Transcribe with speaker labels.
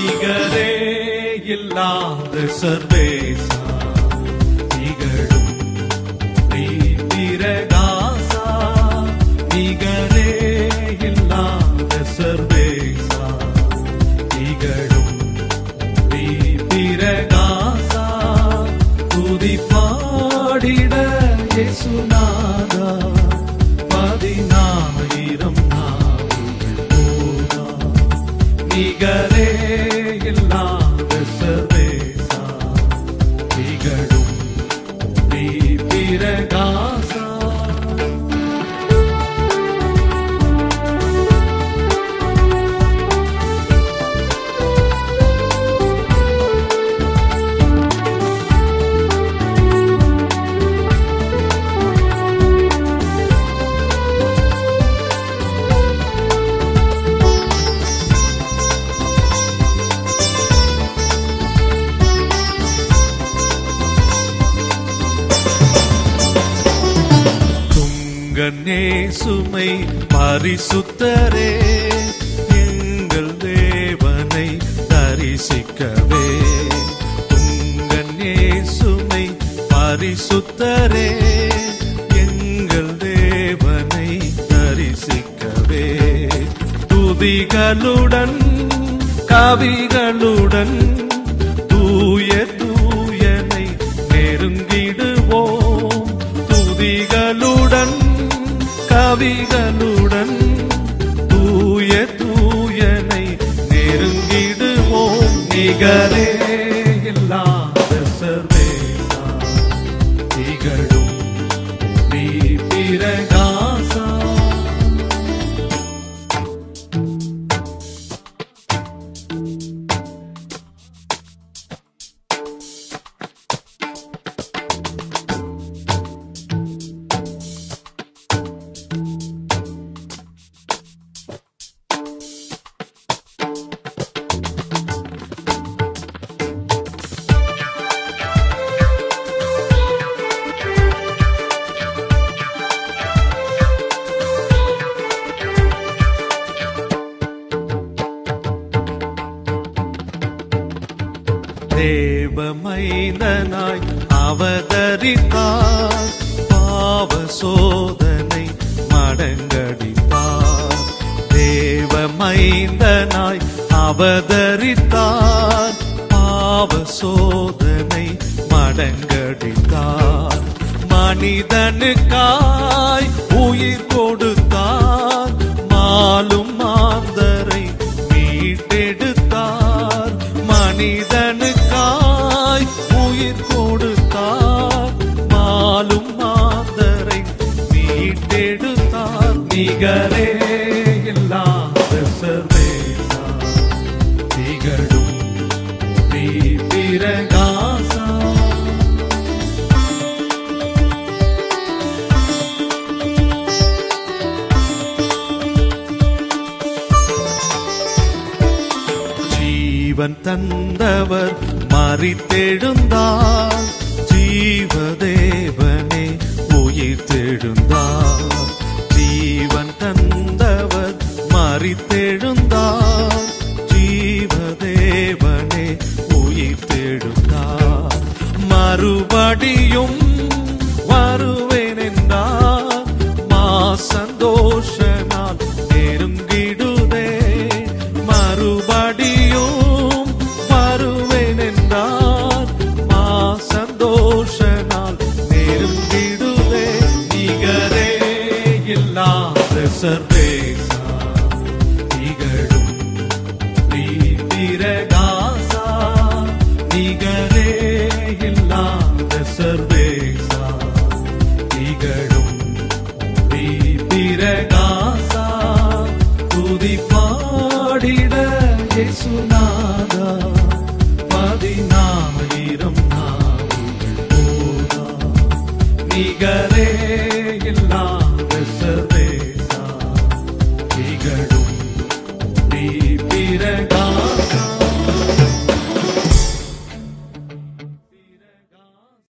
Speaker 1: நிகரே இல்லாத சர்வேசா திகழும் பிரகாசா நிகரே இல்லாத சர்வேசா திகழும் பிரகாசா துதி பாடிட இயேசுநாதா பதினாயிரம் நாவுகள் போதா நிகரே இல்லாத சர்வேசா திகழும் பிரகாசா துங்கனே சுமை பரிசுத்தரே எங்கள் தேவனை தரிசிக்கவே துங்கனே சுமை பரிசுத்தரே எங்கள் தேவனை தரிசிக்கவே துதிகளுடன் கவிகளுடன் தூய தூயனை நெருங்கிடுவோம் துதிகளுடன் கவிகளுடன் தூய தூயனை நெருங்கிடுவோம் நிகரே இல்லாத சர்வேசா திகழும் நீ பிரகாசா தேவமைந்தனாய் அவதரித்தார் பாவ சோதனை மடங்கடித்தார் தேவமைந்தனாய் அவதரித்தார் பாவ சோதனை மடங்கடித்தார் மனிதனுக்காய் உயிர் கொடுத்தார் மாலும் மாந்தரை மீட்டெடுத்தார் மனிதனுக்காய் உயிர் கொடுத்தார் மாலும் மாந்தரை மீட்டெடுத்தார் நிகரே இல்லாத சர்வேசா திகழும் பிரகாசா ஜீவன் தந்தவர் மறித்தெழுந்தார் ஜீவதேவனே உயிர் தெழுந்தார் ஜீவன் தந்தவர் மறித்தெழுந்தார் ஜீவதேவனே உயிர் தெழுந்தார் மறுபடியும் வருவேன் என்றார் மா சந்தோஷனால் நெருங்கிடுதே மறுபடியும் வருவேன் என்றார் மா சந்தோஷனால் நெருங்கிடுதே நிகரே இல்லாத சர்வேசா திகழும் பிரகாசா நிகரே இல்லாத சர்வேசா திகழும் பிரகாசா துதி பாடிட இயேசுநாதா பதினாயிரம் நாவுகள் போதா நிகரே இல்லாத சர்வேசா